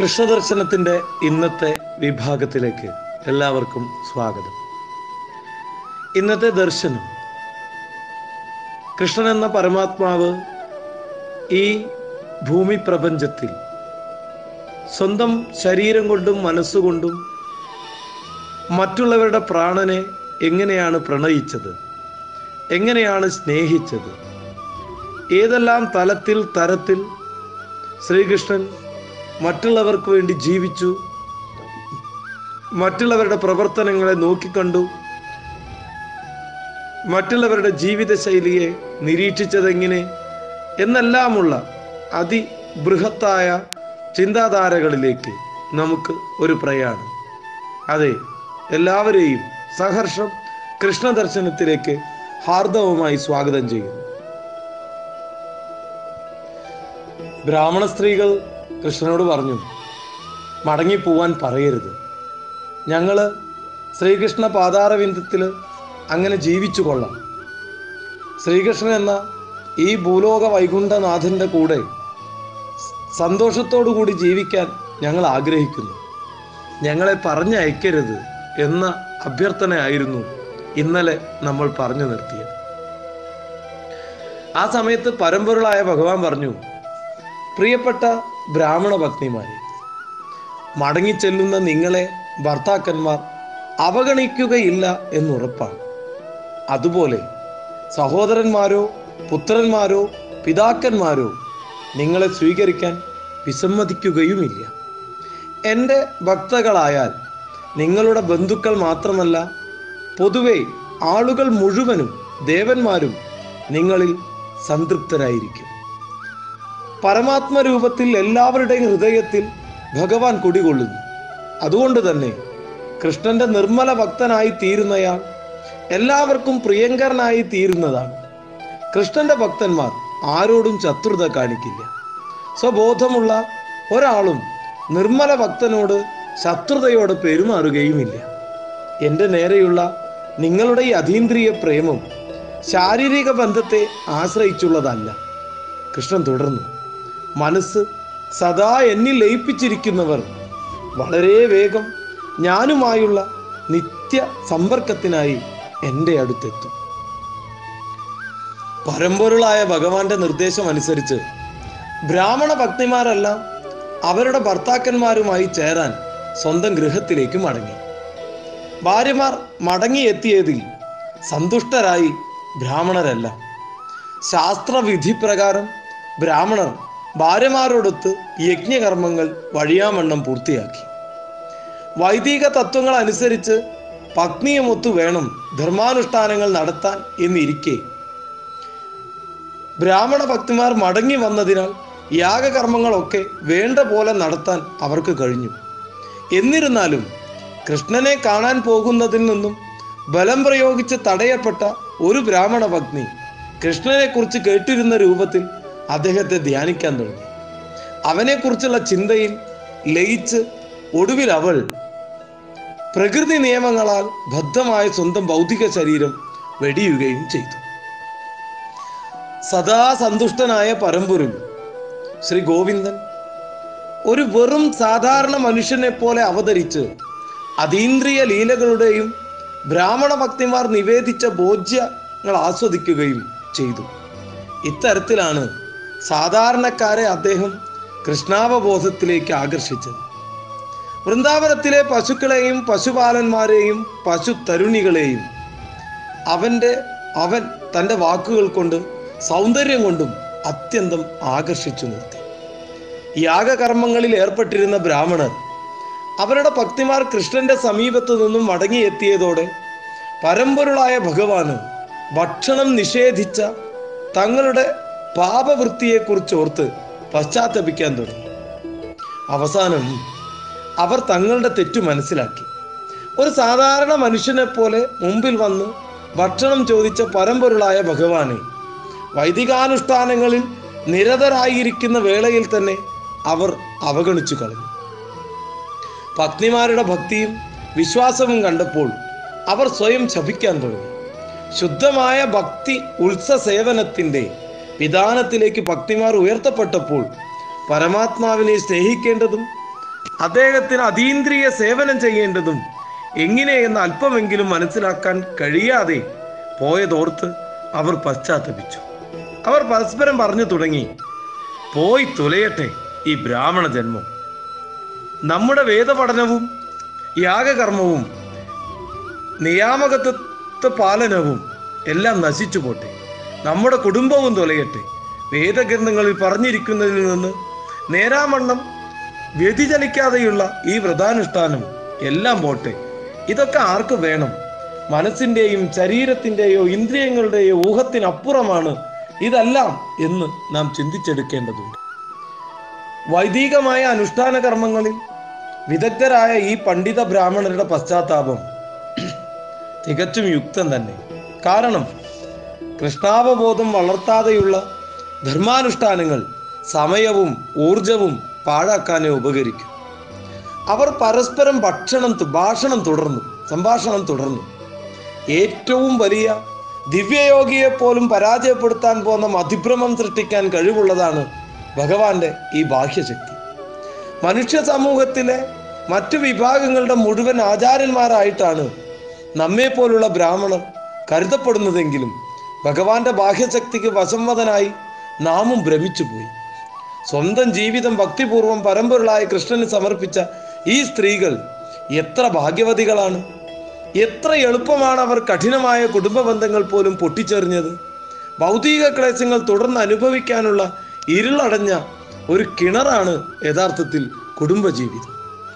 കൃഷ്ണദർശനത്തിൻ്റെ ഇന്നത്തെ വിഭാഗത്തിലേക്ക് എല്ലാവർക്കും സ്വാഗതം ഇന്നത്തെ ദർശനം കൃഷ്ണൻ എന്ന പരമാത്മാവ് ഈ ഭൂമി പ്രപഞ്ചത്തിൽ സ്വന്തം ശരീരം കൊണ്ടും മനസ്സുകൊണ്ടും മറ്റുള്ളവരുടെ പ്രാണനെ എങ്ങനെയാണ് പ്രണയിച്ചത് എങ്ങനെയാണ് സ്നേഹിച്ചത് ഏതെല്ലാം തലത്തിൽ തരത്തിൽ ശ്രീകൃഷ്ണൻ മറ്റുള്ളവർക്ക് വേണ്ടി ജീവിച്ചു മറ്റുള്ളവരുടെ പ്രവർത്തനങ്ങളെ നോക്കിക്കണ്ടു മറ്റുള്ളവരുടെ ജീവിതശൈലിയെ നിരീക്ഷിച്ചതെങ്ങനെ എന്നെല്ലാമുള്ള അതിബൃഹത്തായ ചിന്താധാരകളിലേക്ക് നമുക്ക് ഒരു പ്രയാണം അതെ എല്ലാവരെയും സഹർഷം കൃഷ്ണദർശനത്തിലേക്ക് ഹാർദവമായി സ്വാഗതം ചെയ്യുന്നു ബ്രാഹ്മണ സ്ത്രീകൾ കൃഷ്ണനോട് പറഞ്ഞു മടങ്ങിപ്പോവാൻ പറയരുത് ഞങ്ങൾ ശ്രീകൃഷ്ണ പാതാരവിന്ദത്തിൽ അങ്ങനെ ജീവിച്ചു കൊള്ളാം ശ്രീകൃഷ്ണൻ എന്ന ഈ ഭൂലോക വൈകുണ്ഠനാഥൻ്റെ കൂടെ സന്തോഷത്തോടു കൂടി ജീവിക്കാൻ ഞങ്ങൾ ആഗ്രഹിക്കുന്നു ഞങ്ങളെ പറഞ്ഞയക്കരുത് എന്ന അഭ്യർത്ഥനയായിരുന്നു ഇന്നലെ നമ്മൾ പറഞ്ഞു നിർത്തിയത് ആ സമയത്ത് പരമ്പൊരുളായ ഭഗവാൻ പറഞ്ഞു പ്രിയപ്പെട്ട ബ്രാഹ്മണ ഭക്തിമാരെ മടങ്ങിച്ചെല്ലുന്ന നിങ്ങളെ ഭർത്താക്കന്മാർ അവഗണിക്കുകയില്ല എന്നുറപ്പാണ് അതുപോലെ സഹോദരന്മാരോ പുത്രന്മാരോ പിതാക്കന്മാരോ നിങ്ങളെ സ്വീകരിക്കാൻ വിസമ്മതിക്കുകയുമില്ല എൻ്റെ ഭക്തകളായാൽ നിങ്ങളുടെ ബന്ധുക്കൾ മാത്രമല്ല പൊതുവെ ആളുകൾ മുഴുവനും ദേവന്മാരും നിങ്ങളിൽ സംതൃപ്തരായിരിക്കും പരമാത്മരൂപത്തിൽ എല്ലാവരുടെയും ഹൃദയത്തിൽ ഭഗവാൻ കുടികൊള്ളുന്നു അതുകൊണ്ട് തന്നെ കൃഷ്ണന്റെ നിർമ്മല ഭക്തനായി തീരുന്നയാൾ എല്ലാവർക്കും പ്രിയങ്കരനായി തീരുന്നതാണ് കൃഷ്ണന്റെ ഭക്തന്മാർ ആരോടും ശത്രുത കാണിക്കില്ല സ്വബോധമുള്ള ഒരാളും നിർമ്മല ഭക്തനോട് ശത്രുതയോടെ പെരുമാറുകയുമില്ല എൻ്റെ നേരെയുള്ള നിങ്ങളുടെ ഈ അതീന്ദ്രിയ പ്രേമം ശാരീരിക ബന്ധത്തെ ആശ്രയിച്ചുള്ളതല്ല കൃഷ്ണൻ തുടർന്നു മനസ്സ് സദാ എന്നിൽ ലയിപ്പിച്ചിരിക്കുന്നവർ വളരെ വേഗം ഞാനുമായുള്ള നിത്യ സമ്പർക്കത്തിനായി എൻ്റെ അടുത്തെത്തും പരമ്പൊരുളായ ഭഗവാന്റെ നിർദ്ദേശം അനുസരിച്ച് ബ്രാഹ്മണ ഭക്തിമാരെല്ലാം അവരുടെ ഭർത്താക്കന്മാരുമായി ചേരാൻ സ്വന്തം ഗൃഹത്തിലേക്ക് മടങ്ങി ഭാര്യമാർ മടങ്ങിയെത്തിയതിൽ സന്തുഷ്ടരായി ബ്രാഹ്മണരെല്ലാം ശാസ്ത്രവിധി പ്രകാരം ബ്രാഹ്മണർ ഭാര്യമാരോടൊത്ത് യജ്ഞകർമ്മങ്ങൾ വഴിയാമണ്ണം പൂർത്തിയാക്കി വൈദിക തത്വങ്ങൾ അനുസരിച്ച് പത്നിയുമൊത്തു വേണം ധർമാനുഷ്ഠാനങ്ങൾ നടത്താൻ എന്നിരിക്കെ ബ്രാഹ്മണ ഭക്തിമാർ മടങ്ങി വന്നതിനാൽ യാഗകർമ്മങ്ങളൊക്കെ വേണ്ട പോലെ നടത്താൻ അവർക്ക് കഴിഞ്ഞു എന്നിരുന്നാലും കൃഷ്ണനെ കാണാൻ പോകുന്നതിൽ നിന്നും ബലം പ്രയോഗിച്ച് തടയപ്പെട്ട ഒരു ബ്രാഹ്മണ പത്നി കൃഷ്ണനെ കുറിച്ച് കേട്ടിരുന്ന രൂപത്തിൽ അദ്ദേഹത്തെ ധ്യാനിക്കാൻ തുടങ്ങി അവനെക്കുറിച്ചുള്ള ചിന്തയിൽ ലയിച്ച് ഒടുവിൽ അവൾ പ്രകൃതി നിയമങ്ങളാൽ ബദ്ധമായ സ്വന്തം ഭൗതിക ശരീരം വെടിയുകയും ചെയ്തു സദാ സന്തുഷ്ടനായ പരമ്പൊരുൾ ശ്രീ ഗോവിന്ദൻ ഒരു വെറും സാധാരണ മനുഷ്യനെ പോലെ അവതരിച്ച് അതീന്ദ്രിയ ലീലകളുടെയും ബ്രാഹ്മണ ഭക്തിമാർ നിവേദിച്ച ഭോജ്യങ്ങൾ ആസ്വദിക്കുകയും ചെയ്തു ഇത്തരത്തിലാണ് സാധാരണക്കാരെ അദ്ദേഹം കൃഷ്ണാവബോധത്തിലേക്ക് ആകർഷിച്ചത് വൃന്ദാവനത്തിലെ പശുക്കളെയും പശുപാലന്മാരെയും പശു തരുണികളെയും അവൻ്റെ അവൻ തൻ്റെ വാക്കുകൾ കൊണ്ട് സൗന്ദര്യം കൊണ്ടും അത്യന്തം ആകർഷിച്ചു നിർത്തി യാഗകർമ്മങ്ങളിൽ ഏർപ്പെട്ടിരുന്ന ബ്രാഹ്മണർ അവരുടെ ഭക്തിമാർ കൃഷ്ണന്റെ സമീപത്തു നിന്നും മടങ്ങിയെത്തിയതോടെ പരമ്പൊരുളായ ഭഗവാന് ഭക്ഷണം നിഷേധിച്ച തങ്ങളുടെ പാപവൃത്തിയെക്കുറിച്ച് ഓർത്ത് പശ്ചാത്തപിക്കാൻ തുടങ്ങി അവസാനം അവർ തങ്ങളുടെ തെറ്റു മനസ്സിലാക്കി ഒരു സാധാരണ മനുഷ്യനെ പോലെ മുമ്പിൽ വന്ന് ഭക്ഷണം ചോദിച്ച പരമ്പൊരുളായ ഭഗവാനെ വൈദികാനുഷ്ഠാനങ്ങളിൽ നിരതരായിരിക്കുന്ന വേളയിൽ തന്നെ അവർ അവഗണിച്ചു കളഞ്ഞു പത്നിമാരുടെ ഭക്തിയും വിശ്വാസവും കണ്ടപ്പോൾ അവർ സ്വയം ശപിക്കാൻ തുടങ്ങി ശുദ്ധമായ ഭക്തി ഉത്സ സേവനത്തിൻ്റെ വിധാനത്തിലേക്ക് ഭക്തിമാർ ഉയർത്തപ്പെട്ടപ്പോൾ പരമാത്മാവിനെ സ്നേഹിക്കേണ്ടതും അദ്ദേഹത്തിന് അതീന്ദ്രിയ സേവനം ചെയ്യേണ്ടതും എങ്ങനെയെന്ന് അല്പമെങ്കിലും മനസ്സിലാക്കാൻ കഴിയാതെ പോയതോർത്ത് അവർ പശ്ചാത്തപിച്ചു അവർ പരസ്പരം പറഞ്ഞു തുടങ്ങി പോയി തുലയട്ടെ ഈ ബ്രാഹ്മണ ജന്മം നമ്മുടെ വേദപഠനവും യാഗകർമ്മവും നിയാമകത്വ പാലനവും എല്ലാം നശിച്ചു പോട്ടെ നമ്മുടെ കുടുംബവും തുലയട്ടെ വേദഗ്രന്ഥങ്ങളിൽ പറഞ്ഞിരിക്കുന്നതിൽ നിന്ന് നേരാമണ്ണം വ്യതിചലിക്കാതെയുള്ള ഈ വ്രതാനുഷ്ഠാനം എല്ലാം പോട്ടെ ഇതൊക്കെ ആർക്ക് വേണം മനസ്സിൻ്റെയും ശരീരത്തിൻ്റെയോ ഇന്ദ്രിയങ്ങളുടെയോ ഊഹത്തിനപ്പുറമാണ് ഇതെല്ലാം എന്ന് നാം ചിന്തിച്ചെടുക്കേണ്ടതുണ്ട് വൈദികമായ അനുഷ്ഠാന കർമ്മങ്ങളിൽ വിദഗ്ധരായ ഈ പണ്ഡിത ബ്രാഹ്മണരുടെ പശ്ചാത്താപം തികച്ചും യുക്തം തന്നെ കാരണം കൃഷ്ണാവബോധം വളർത്താതെയുള്ള ധർമാനുഷ്ഠാനങ്ങൾ സമയവും ഊർജവും പാഴാക്കാനേ ഉപകരിക്കും അവർ പരസ്പരം ഭക്ഷണം തു- ഭാഷണം തുടർന്നു സംഭാഷണം തുടർന്നു ഏറ്റവും വലിയ ദിവ്യയോഗിയെ പോലും പരാജയപ്പെടുത്താൻ പോകുന്ന മതിഭ്രമം സൃഷ്ടിക്കാൻ കഴിവുള്ളതാണ് ഭഗവാന്റെ ഈ ബാഹ്യശക്തി മനുഷ്യ സമൂഹത്തിലെ മറ്റു വിഭാഗങ്ങളുടെ മുഴുവൻ ആചാര്യന്മാരായിട്ടാണ് നമ്മെ പോലുള്ള ബ്രാഹ്മണർ കരുതപ്പെടുന്നതെങ്കിലും ഭഗവാന്റെ ബാഹ്യശക്തിക്ക് വശംവദനായി നാമും ഭ്രമിച്ചുപോയി സ്വന്തം ജീവിതം ഭക്തിപൂർവം പരമ്പൊരുളായ കൃഷ്ണന് സമർപ്പിച്ച ഈ സ്ത്രീകൾ എത്ര ഭാഗ്യവതികളാണ് എത്ര എളുപ്പമാണ് അവർ കഠിനമായ കുടുംബ ബന്ധങ്ങൾ പോലും പൊട്ടിച്ചെറിഞ്ഞത് ഭൗതിക ക്ലേശങ്ങൾ തുടർന്ന് അനുഭവിക്കാനുള്ള ഇരുളടഞ്ഞ ഒരു കിണറാണ് യഥാർത്ഥത്തിൽ കുടുംബജീവിതം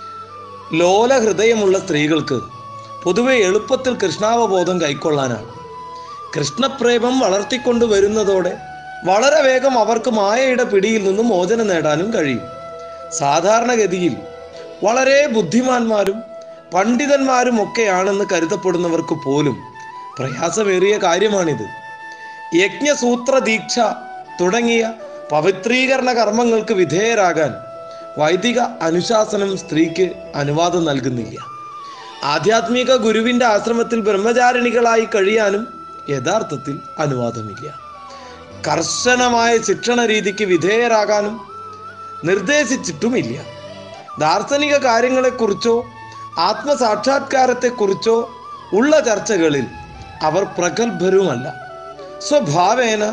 ലോല ഹൃദയമുള്ള സ്ത്രീകൾക്ക് പൊതുവെ എളുപ്പത്തിൽ കൃഷ്ണാവബോധം കൈക്കൊള്ളാനാണ് കൃഷ്ണപ്രേമം വളർത്തിക്കൊണ്ട് വരുന്നതോടെ വളരെ വേഗം അവർക്ക് മായയുടെ പിടിയിൽ നിന്നും മോചനം നേടാനും കഴിയും സാധാരണഗതിയിൽ വളരെ ബുദ്ധിമാന്മാരും പണ്ഡിതന്മാരും ഒക്കെയാണെന്ന് കരുതപ്പെടുന്നവർക്ക് പോലും പ്രയാസമേറിയ കാര്യമാണിത് യജ്ഞസൂത്ര ദീക്ഷ തുടങ്ങിയ പവിത്രീകരണ കർമ്മങ്ങൾക്ക് വിധേയരാകാൻ വൈദിക അനുശാസനം സ്ത്രീക്ക് അനുവാദം നൽകുന്നില്ല ആധ്യാത്മിക ഗുരുവിന്റെ ആശ്രമത്തിൽ ബ്രഹ്മചാരിണികളായി കഴിയാനും യഥാർത്ഥത്തിൽ അനുവാദമില്ല കർശനമായ ശിക്ഷണ രീതിക്ക് വിധേയരാകാനും നിർദ്ദേശിച്ചിട്ടുമില്ല ദാർശനിക കാര്യങ്ങളെക്കുറിച്ചോ ആത്മസാക്ഷാത്കാരത്തെക്കുറിച്ചോ ഉള്ള ചർച്ചകളിൽ അവർ പ്രഗത്ഭരുമല്ല സ്വഭാവേന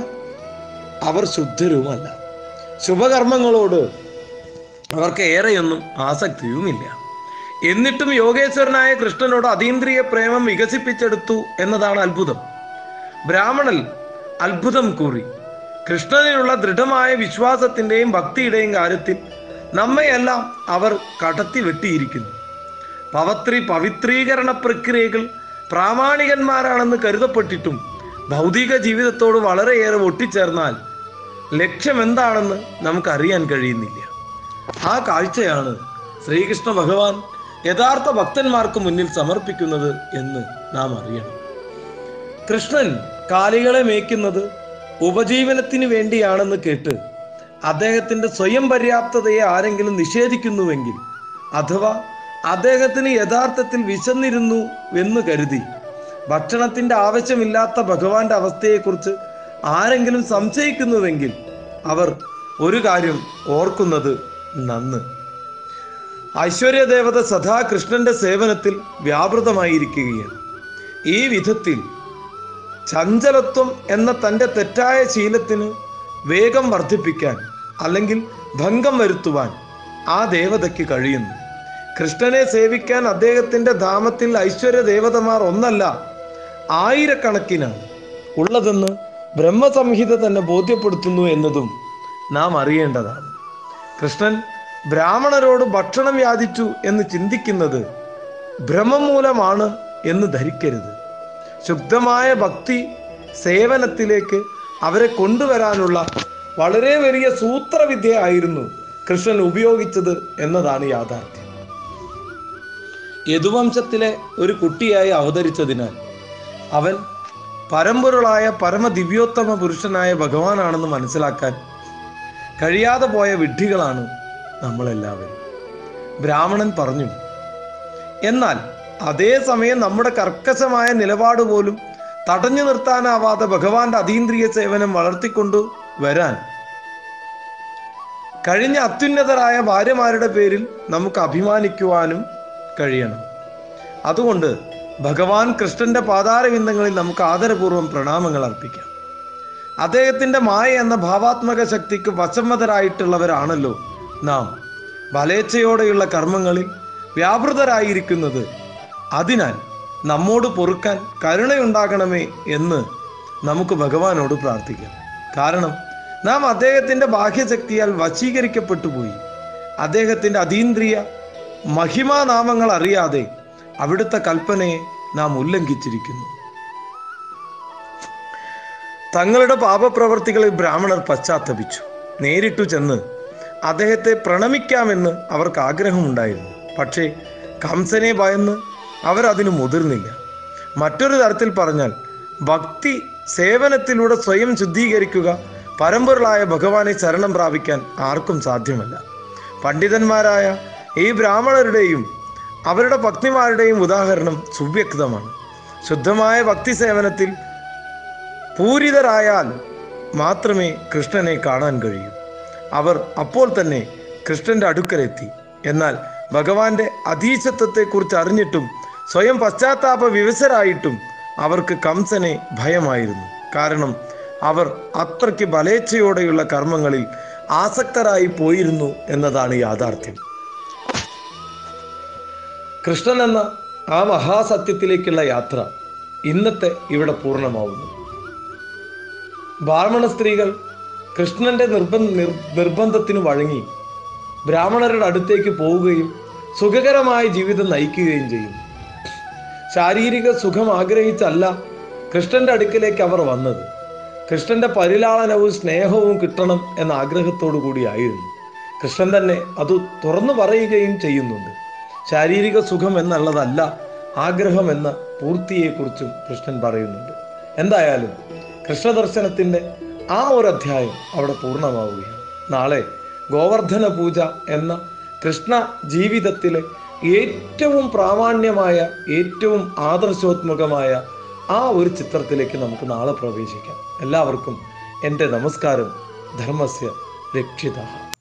അവർ ശുദ്ധരുമല്ല ശുഭകർമ്മങ്ങളോട് അവർക്ക് ഏറെയൊന്നും ആസക്തിയുമില്ല എന്നിട്ടും യോഗേശ്വരനായ കൃഷ്ണനോട് അതീന്ദ്രിയ പ്രേമം വികസിപ്പിച്ചെടുത്തു എന്നതാണ് അത്ഭുതം ബ്രാഹ്മണൽ അത്ഭുതം കൂറി കൃഷ്ണനിലുള്ള ദൃഢമായ വിശ്വാസത്തിൻ്റെയും ഭക്തിയുടെയും കാര്യത്തിൽ നമ്മയെല്ലാം അവർ കടത്തി വെട്ടിയിരിക്കുന്നു പവത്രി പവിത്രീകരണ പ്രക്രിയകൾ പ്രാമാണികന്മാരാണെന്ന് കരുതപ്പെട്ടിട്ടും ഭൗതിക ജീവിതത്തോട് വളരെയേറെ ഒട്ടിച്ചേർന്നാൽ ലക്ഷ്യം എന്താണെന്ന് നമുക്കറിയാൻ കഴിയുന്നില്ല ആ കാഴ്ചയാണ് ശ്രീകൃഷ്ണ ഭഗവാൻ യഥാർത്ഥ ഭക്തന്മാർക്ക് മുന്നിൽ സമർപ്പിക്കുന്നത് എന്ന് നാം അറിയണം കൃഷ്ണൻ കാലികളെ മേയ്ക്കുന്നത് ഉപജീവനത്തിന് വേണ്ടിയാണെന്ന് കേട്ട് അദ്ദേഹത്തിന്റെ സ്വയം പര്യാപ്തതയെ ആരെങ്കിലും നിഷേധിക്കുന്നുവെങ്കിൽ അഥവാ അദ്ദേഹത്തിന് യഥാർത്ഥത്തിൽ വിശന്നിരുന്നു എന്ന് കരുതി ഭക്ഷണത്തിന്റെ ആവശ്യമില്ലാത്ത ഭഗവാന്റെ അവസ്ഥയെക്കുറിച്ച് ആരെങ്കിലും സംശയിക്കുന്നുവെങ്കിൽ അവർ ഒരു കാര്യം ഓർക്കുന്നത് നന്ന് ഐശ്വര്യദേവത സദാ കൃഷ്ണന്റെ സേവനത്തിൽ വ്യാപൃതമായിരിക്കുകയാണ് ഈ വിധത്തിൽ ചഞ്ചലത്വം എന്ന തൻ്റെ തെറ്റായ ശീലത്തിന് വേഗം വർദ്ധിപ്പിക്കാൻ അല്ലെങ്കിൽ ഭംഗം വരുത്തുവാൻ ആ ദേവതയ്ക്ക് കഴിയുന്നു കൃഷ്ണനെ സേവിക്കാൻ അദ്ദേഹത്തിൻ്റെ ധാമത്തിൽ ഐശ്വര്യ ദേവതമാർ ഒന്നല്ല ആയിരക്കണക്കിനാണ് ഉള്ളതെന്ന് ബ്രഹ്മസംഹിത തന്നെ ബോധ്യപ്പെടുത്തുന്നു എന്നതും നാം അറിയേണ്ടതാണ് കൃഷ്ണൻ ബ്രാഹ്മണരോട് ഭക്ഷണം യാചിച്ചു എന്ന് ചിന്തിക്കുന്നത് ഭ്രമം മൂലമാണ് എന്ന് ധരിക്കരുത് ശുദ്ധമായ ഭക്തി സേവനത്തിലേക്ക് അവരെ കൊണ്ടുവരാനുള്ള വളരെ വലിയ സൂത്രവിദ്യ ആയിരുന്നു കൃഷ്ണൻ ഉപയോഗിച്ചത് എന്നതാണ് യാഥാർത്ഥ്യം യദുവംശത്തിലെ ഒരു കുട്ടിയായി അവതരിച്ചതിനാൽ അവൻ പരമ്പൊരുളായ പരമദിവ്യോത്തമ പുരുഷനായ ഭഗവാനാണെന്ന് മനസ്സിലാക്കാൻ കഴിയാതെ പോയ വിഡ്ഢികളാണ് നമ്മളെല്ലാവരും ബ്രാഹ്മണൻ പറഞ്ഞു എന്നാൽ അതേസമയം നമ്മുടെ കർക്കശമായ നിലപാട് പോലും തടഞ്ഞു നിർത്താനാവാതെ ഭഗവാന്റെ അതീന്ദ്രിയ സേവനം വളർത്തിക്കൊണ്ടു വരാൻ കഴിഞ്ഞ അത്യുന്നതരായ ഭാര്യമാരുടെ പേരിൽ നമുക്ക് അഭിമാനിക്കുവാനും കഴിയണം അതുകൊണ്ട് ഭഗവാൻ കൃഷ്ണന്റെ പാതാരവിന്ദങ്ങളിൽ നമുക്ക് ആദരപൂർവ്വം പ്രണാമങ്ങൾ അർപ്പിക്കാം അദ്ദേഹത്തിന്റെ മായ എന്ന ഭാവാത്മക ശക്തിക്ക് വശംവതരായിട്ടുള്ളവരാണല്ലോ നാം ബലേച്ഛയോടെയുള്ള കർമ്മങ്ങളിൽ വ്യാപൃതരായിരിക്കുന്നത് അതിനാൽ നമ്മോട് പൊറുക്കാൻ കരുണയുണ്ടാകണമേ എന്ന് നമുക്ക് ഭഗവാനോട് പ്രാർത്ഥിക്കാം കാരണം നാം അദ്ദേഹത്തിൻ്റെ ബാഹ്യശക്തിയാൽ വശീകരിക്കപ്പെട്ടു പോയി അദ്ദേഹത്തിൻ്റെ അതീന്ദ്രിയ മഹിമാനാമങ്ങൾ അറിയാതെ അവിടുത്തെ കൽപ്പനയെ നാം ഉല്ലംഘിച്ചിരിക്കുന്നു തങ്ങളുടെ പാപപ്രവർത്തികളിൽ ബ്രാഹ്മണർ പശ്ചാത്തപിച്ചു നേരിട്ടു ചെന്ന് അദ്ദേഹത്തെ പ്രണമിക്കാമെന്ന് അവർക്ക് ആഗ്രഹമുണ്ടായിരുന്നു പക്ഷേ കംസനെ ഭയന്ന് അവരതിന് മുതിർന്നില്ല മറ്റൊരു തരത്തിൽ പറഞ്ഞാൽ ഭക്തി സേവനത്തിലൂടെ സ്വയം ശുദ്ധീകരിക്കുക പരമ്പൊരുളായ ഭഗവാനെ ശരണം പ്രാപിക്കാൻ ആർക്കും സാധ്യമല്ല പണ്ഡിതന്മാരായ ഈ ബ്രാഹ്മണരുടെയും അവരുടെ ഭക്തിമാരുടെയും ഉദാഹരണം സുവ്യക്തമാണ് ശുദ്ധമായ ഭക്തി സേവനത്തിൽ പൂരിതരായാൽ മാത്രമേ കൃഷ്ണനെ കാണാൻ കഴിയൂ അവർ അപ്പോൾ തന്നെ കൃഷ്ണന്റെ അടുക്കലെത്തി എന്നാൽ ഭഗവാന്റെ അധീശത്വത്തെക്കുറിച്ച് അറിഞ്ഞിട്ടും സ്വയം പശ്ചാത്താപ വിവശരായിട്ടും അവർക്ക് കംസനെ ഭയമായിരുന്നു കാരണം അവർ അത്രയ്ക്ക് ബലേച്ഛയോടെയുള്ള കർമ്മങ്ങളിൽ ആസക്തരായി പോയിരുന്നു എന്നതാണ് യാഥാർത്ഥ്യം കൃഷ്ണൻ എന്ന ആ മഹാസത്യത്തിലേക്കുള്ള യാത്ര ഇന്നത്തെ ഇവിടെ പൂർണ്ണമാവുന്നു ബ്രാഹ്മണ സ്ത്രീകൾ കൃഷ്ണന്റെ നിർബന്ധ നിർ- നിർബന്ധത്തിന് വഴങ്ങി ബ്രാഹ്മണരുടെ അടുത്തേക്ക് പോവുകയും സുഖകരമായ ജീവിതം നയിക്കുകയും ചെയ്യും ശാരീരിക സുഖം ആഗ്രഹിച്ചല്ല കൃഷ്ണന്റെ അടുക്കിലേക്ക് അവർ വന്നത് കൃഷ്ണന്റെ പരിലാളനവും സ്നേഹവും കിട്ടണം എന്ന ആഗ്രഹത്തോടു കൂടിയായിരുന്നു കൃഷ്ണൻ തന്നെ അത് തുറന്നു പറയുകയും ചെയ്യുന്നുണ്ട് ശാരീരിക സുഖം എന്നുള്ളതല്ല ആഗ്രഹം എന്ന പൂർത്തിയെക്കുറിച്ചും കൃഷ്ണൻ പറയുന്നുണ്ട് എന്തായാലും കൃഷ്ണദർശനത്തിൻ്റെ ആ ഒരു അധ്യായം അവിടെ പൂർണ്ണമാവുകയാണ് നാളെ ഗോവർദ്ധന പൂജ എന്ന കൃഷ്ണ ജീവിതത്തിലെ ഏറ്റവും പ്രാമാണ്യമായ ഏറ്റവും ആദർശോത്മകമായ ആ ഒരു ചിത്രത്തിലേക്ക് നമുക്ക് നാളെ പ്രവേശിക്കാം എല്ലാവർക്കും എൻ്റെ നമസ്കാരം ധർമ്മസ്യ രക്ഷിത